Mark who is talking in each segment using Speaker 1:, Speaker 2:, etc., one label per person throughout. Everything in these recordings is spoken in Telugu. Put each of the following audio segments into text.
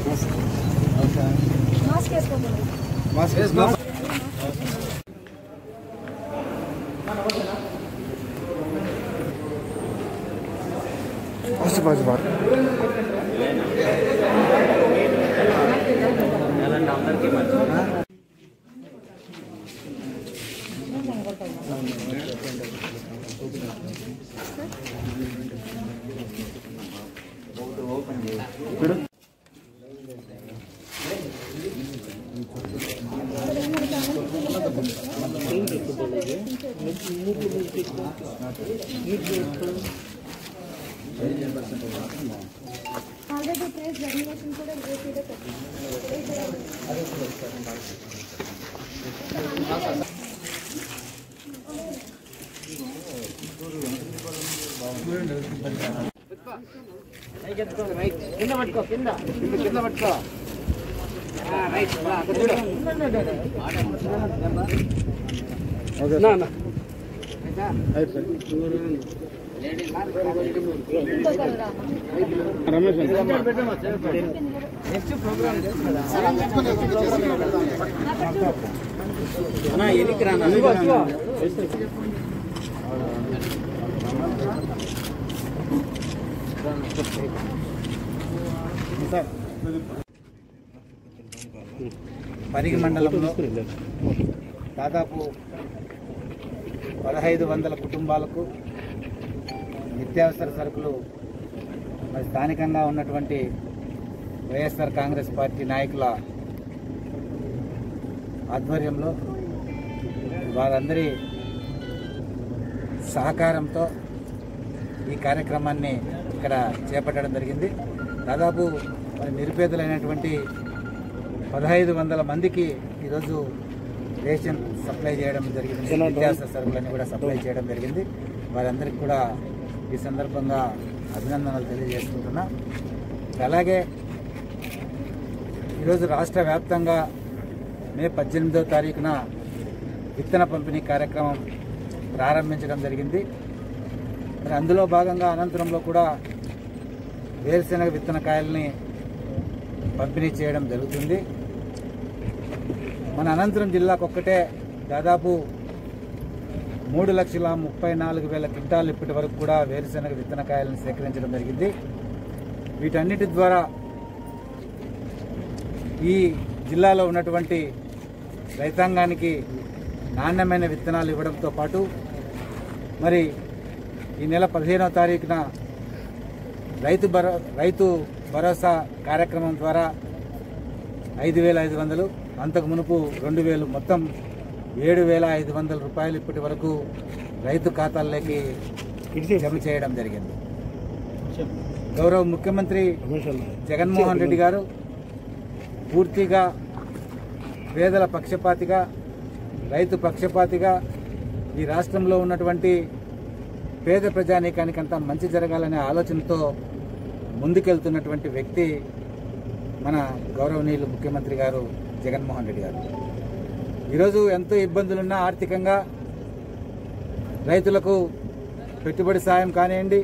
Speaker 1: మాస్క్ వేసుకోకూడదు ఆల్రెడీ ప్లేస్ రెగ్యులేషన్ కూడా ఏపీలో
Speaker 2: కింద పట్టుకో కింద కింద పట్టుకో రైట్ నెక్స్ట్ ప్రోగ్రామ్ ఎన్నికి రానా
Speaker 3: పరిగి మండలంలో దాదాపు పదహైదు వందల కుటుంబాలకు నిత్యావసర సరుకులు మరి స్థానికంగా ఉన్నటువంటి వైఎస్ఆర్ కాంగ్రెస్ పార్టీ నాయకుల ఆధ్వర్యంలో వారందరి సహకారంతో ఈ కార్యక్రమాన్ని ఇక్కడ చేపట్టడం జరిగింది దాదాపు మరి నిరుపేదలైనటువంటి పదహైదు వందల మందికి ఈరోజు రేషన్ సప్లై చేయడం జరిగింది నిత్యావసర సరుకులన్నీ కూడా సప్లై చేయడం జరిగింది వారందరికీ కూడా ఈ సందర్భంగా అభినందనలు తెలియజేసుకుంటున్నా అలాగే ఈరోజు రాష్ట్ర వ్యాప్తంగా మే పద్దెనిమిదో తారీఖున విత్తన పంపిణీ కార్యక్రమం ప్రారంభించడం జరిగింది మరి అందులో భాగంగా అనంతరంలో కూడా వేరుశెనగ విత్తన కాయల్ని పంపిణీ చేయడం జరుగుతుంది మన అనంతరం జిల్లాకు ఒక్కటే దాదాపు మూడు లక్షల ముప్పై నాలుగు వేల క్వింటాలు ఇప్పటి వరకు కూడా వేరుశెనగ విత్తనకాయలను సేకరించడం జరిగింది వీటన్నిటి ద్వారా ఈ జిల్లాలో ఉన్నటువంటి రైతాంగానికి నాణ్యమైన విత్తనాలు ఇవ్వడంతో పాటు మరి ఈ నెల పదిహేనవ తారీఖున రైతు భరో రైతు భరోసా కార్యక్రమం ద్వారా ఐదు వేల ఐదు వందలు అంతకు మునుపు రెండు వేలు మొత్తం ఏడు వేల ఐదు వందల రూపాయలు ఇప్పటి వరకు రైతు ఖాతాల్లోకి జమ చేయడం జరిగింది గౌరవ ముఖ్యమంత్రి జగన్మోహన్ రెడ్డి గారు పూర్తిగా పేదల పక్షపాతిగా రైతు పక్షపాతిగా ఈ రాష్ట్రంలో ఉన్నటువంటి పేద ప్రజానీకానికంతా మంచి జరగాలనే ఆలోచనతో ముందుకెళ్తున్నటువంటి వ్యక్తి మన గౌరవనీయులు ముఖ్యమంత్రి గారు జగన్మోహన్ రెడ్డి గారు ఈరోజు ఎంతో ఇబ్బందులున్నా ఆర్థికంగా రైతులకు పెట్టుబడి సాయం కానివ్వండి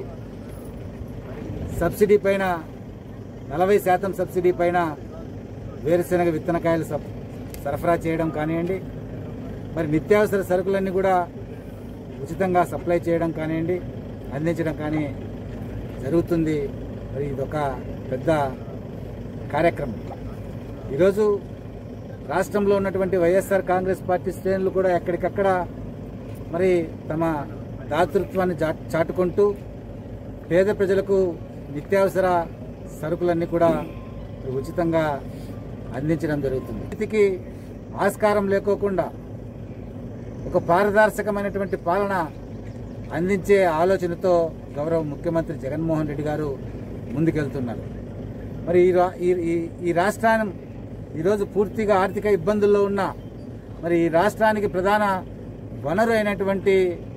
Speaker 3: సబ్సిడీ పైన నలభై శాతం సబ్సిడీ పైన వేరుశెనగ విత్తనకాయలు సప్- సరఫరా చేయడం కానివ్వండి మరి నిత్యావసర సరుకులన్నీ కూడా ఉచితంగా సప్లై చేయడం కానివ్వండి అందించడం కానీ జరుగుతుంది మరి ఇదొక పెద్ద కార్యక్రమం ఈరోజు రాష్ట్రంలో ఉన్నటువంటి వైఎస్ఆర్ కాంగ్రెస్ పార్టీ శ్రేణులు కూడా ఎక్కడికక్కడ మరి తమ దాతృత్వాన్ని జా- చాటుకుంటూ పేద ప్రజలకు నిత్యావసర సరుకులన్నీ కూడా ఉచితంగా అందించడం జరుగుతుంది వీటికి ఆస్కారం లేకోకుండా ఒక పారదర్శకమైనటువంటి పాలన అందించే ఆలోచనతో గౌరవ ముఖ్యమంత్రి జగన్మోహన్ రెడ్డి గారు ముందుకెళ్తున్నారు మరి ఈ రా- ఈ- ఈ- ఈ రాష్ట్రాన్ని ఈరోజు పూర్తిగా ఆర్థిక ఇబ్బందుల్లో ఉన్న మరి ఈ రాష్ట్రానికి ప్రధాన వనరు అయినటువంటి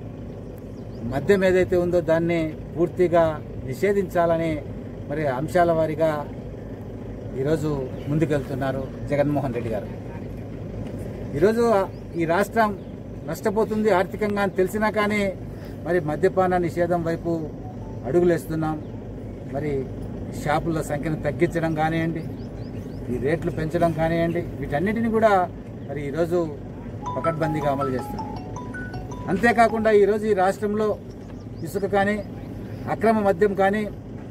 Speaker 3: మద్యం ఏదైతే ఉందో దాన్ని పూర్తిగా నిషేధించాలని మరి అంశాల వారీగా ఈరోజు ముందుకెళ్తున్నారు జగన్మోహన్ రెడ్డి గారు ఈరోజు ఈ రాష్ట్రం నష్టపోతుంది ఆర్థికంగా అని తెలిసినా కానీ మరి మద్యపాన నిషేధం వైపు అడుగులేస్తున్నాం మరి షాపుల సంఖ్యను తగ్గించడం కానివ్వండి ఈ రేట్లు పెంచడం కానివ్వండి వీటన్నిటిని కూడా మరి ఈరోజు పకడ్బందీగా అమలు చేస్తుంది అంతేకాకుండా ఈరోజు ఈ రాష్ట్రంలో ఇసుక కానీ అక్రమ మద్యం కానీ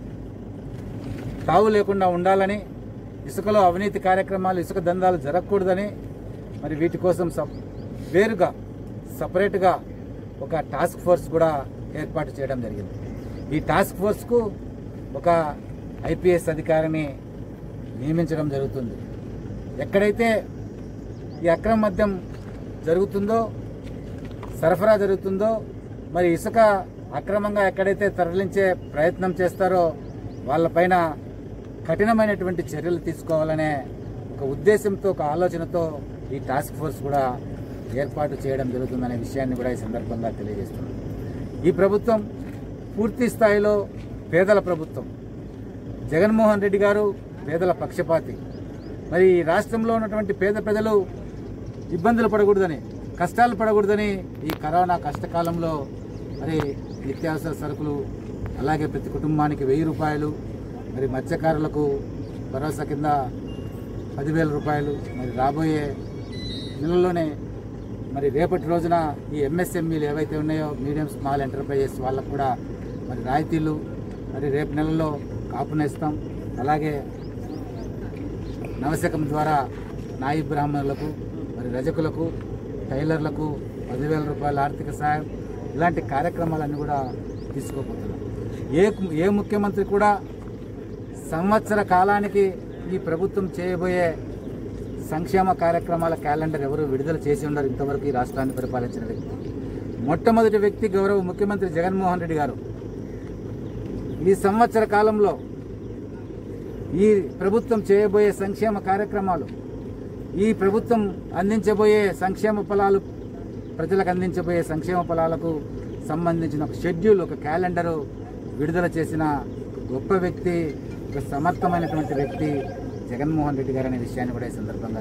Speaker 3: తావు లేకుండా ఉండాలని ఇసుకలో అవినీతి కార్యక్రమాలు ఇసుక దందాలు జరగకూడదని మరి వీటి కోసం సప్ వేరుగా సపరేట్గా ఒక టాస్క్ ఫోర్స్ కూడా ఏర్పాటు చేయడం జరిగింది ఈ టాస్క్ ఫోర్స్కు ఒక ఐపీఎస్ అధికారిని నియమించడం జరుగుతుంది ఎక్కడైతే ఈ అక్రమ మద్యం జరుగుతుందో సరఫరా జరుగుతుందో మరి ఇసుక అక్రమంగా ఎక్కడైతే తరలించే ప్రయత్నం చేస్తారో వాళ్ళపైన కఠినమైనటువంటి చర్యలు తీసుకోవాలనే ఒక ఉద్దేశంతో ఒక ఆలోచనతో ఈ టాస్క్ ఫోర్స్ కూడా ఏర్పాటు చేయడం జరుగుతుందనే విషయాన్ని కూడా ఈ సందర్భంగా తెలియజేస్తున్నాను ఈ ప్రభుత్వం పూర్తి స్థాయిలో పేదల ప్రభుత్వం జగన్మోహన్ రెడ్డి గారు పేదల పక్షపాతి మరి ఈ రాష్ట్రంలో ఉన్నటువంటి పేద ప్రజలు ఇబ్బందులు పడకూడదని కష్టాలు పడకూడదని ఈ కరోనా కష్టకాలంలో మరి నిత్యావసర సరుకులు అలాగే ప్రతి కుటుంబానికి వెయ్యి రూపాయలు మరి మత్స్యకారులకు భరోసా కింద పదివేల రూపాయలు మరి రాబోయే నెలల్లోనే మరి రేపటి రోజున ఈ ఎంఎస్ఎంఈలు ఏవైతే ఉన్నాయో మీడియం స్మాల్ ఎంటర్ప్రైజెస్ వాళ్ళకు కూడా మరి రాయితీలు మరి రేపు నెలలో కాపునేస్తాం అలాగే నవశకం ద్వారా నాయి బ్రాహ్మణులకు మరి రజకులకు టైలర్లకు పదివేల రూపాయల ఆర్థిక సాయం ఇలాంటి కార్యక్రమాలన్నీ కూడా తీసుకోబోతున్నాం ఏ ఏ ముఖ్యమంత్రి కూడా సంవత్సర కాలానికి ఈ ప్రభుత్వం చేయబోయే సంక్షేమ కార్యక్రమాల క్యాలెండర్ ఎవరు విడుదల చేసి ఉండరు ఇంతవరకు ఈ రాష్ట్రాన్ని పరిపాలించిన వ్యక్తి మొట్టమొదటి వ్యక్తి గౌరవ ముఖ్యమంత్రి జగన్మోహన్ రెడ్డి గారు ఈ సంవత్సర కాలంలో ఈ ప్రభుత్వం చేయబోయే సంక్షేమ కార్యక్రమాలు ఈ ప్రభుత్వం అందించబోయే సంక్షేమ ఫలాలు ప్రజలకు అందించబోయే సంక్షేమ ఫలాలకు సంబంధించిన ఒక షెడ్యూల్ ఒక క్యాలెండరు విడుదల చేసిన ఒక గొప్ప వ్యక్తి ఒక సమర్థమైనటువంటి వ్యక్తి జగన్మోహన్ రెడ్డి గారు అనే విషయాన్ని కూడా ఈ సందర్భంగా